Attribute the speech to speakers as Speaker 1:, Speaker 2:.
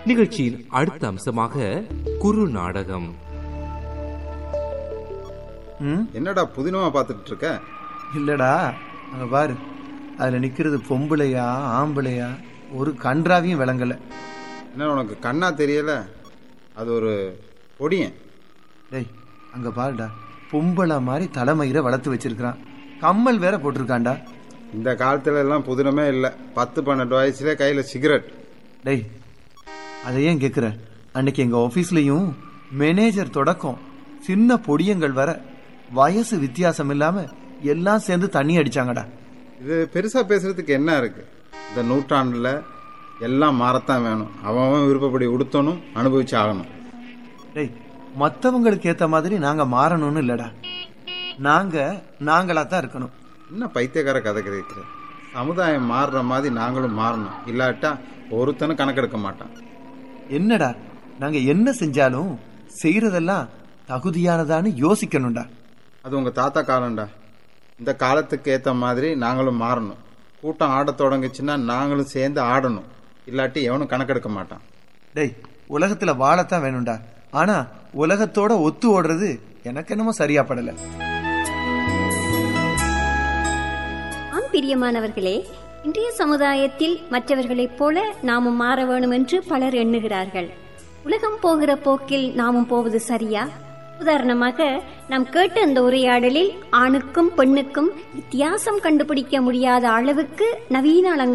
Speaker 1: நிகழ்ச்சியின் அடுத்த அம்சமாக குறு நாடகம்
Speaker 2: ம்
Speaker 3: என்னடா புதினமா பார்த்துட்டு இருக்க
Speaker 2: இல்லடா அங்க பாரு அதுல நிக்கிறது பொம்பளையா ஆம்பளையா ஒரு கன்றாவையும் விளங்கல
Speaker 3: என்ன உனக்கு கண்ணா தெரியல அது ஒரு பொடியன்
Speaker 2: டேய் அங்க பாருடா பொம்பளை மாதிரி தலைமயிரை வளர்த்து வச்சிருக்கான் கம்மல் வேற போட்டிருக்கான்டா
Speaker 3: இந்த காலத்துல எல்லாம் புதினமே இல்லை பத்து பன்னெண்டு வயசுல கையில சிகரெட்
Speaker 2: டேய் அதை ஏன் கேட்குற அன்னைக்கு எங்க ஆஃபீஸ்லயும் மேனேஜர் தொடக்கம் சின்ன பொடியங்கள் வர வயசு வித்தியாசம் இல்லாம எல்லாம் சேர்ந்து தண்ணி அடிச்சாங்கடா
Speaker 3: இது பெருசா பேசுறதுக்கு என்ன இருக்கு இந்த நூற்றாண்டுல எல்லாம் மாறத்தான் வேணும் அவன் அவன் விருப்பப்படி உடுத்தணும் அனுபவிச்சு ஆகணும்
Speaker 2: டேய் மற்றவங்களுக்கு ஏத்த மாதிரி நாங்க மாறணும்னு இல்லடா நாங்க நாங்களா தான் இருக்கணும்
Speaker 3: என்ன பைத்தியக்கார கதை கிடைக்கிற சமுதாயம் மாறுற மாதிரி நாங்களும் மாறணும் இல்லாட்டா ஒருத்தனும் கணக்கெடுக்க மாட்டான்
Speaker 2: என்னடா நாங்க என்ன செஞ்சாலும் செய்யறதெல்லாம் தகுதியானதான்னு யோசிக்கணும்டா
Speaker 3: அது உங்க தாத்தா காலம்டா இந்த காலத்துக்கு ஏத்த மாதிரி நாங்களும் மாறணும் கூட்டம் ஆடத் தொடங்குச்சுன்னா நாங்களும் சேர்ந்து ஆடணும் இல்லாட்டி எவனும் கணக்கெடுக்க மாட்டான்
Speaker 2: டேய் உலகத்துல வாழத்தான் வேணும்டா ஆனா உலகத்தோட ஒத்து ஓடுறது எனக்கு என்னமோ சரியா படல
Speaker 4: ஆம் பிரியமானவர்களே இன்றைய சமுதாயத்தில் மற்றவர்களைப் போல நாமும் மாற வேணும் என்று பலர் எண்ணுகிறார்கள் உலகம் போகிற போக்கில் நாமும் போவது சரியா உதாரணமாக நாம் கேட்ட இந்த உரையாடலில் ஆணுக்கும் பெண்ணுக்கும் வித்தியாசம் கண்டுபிடிக்க முடியாத அளவுக்கு நவீன அலங்கார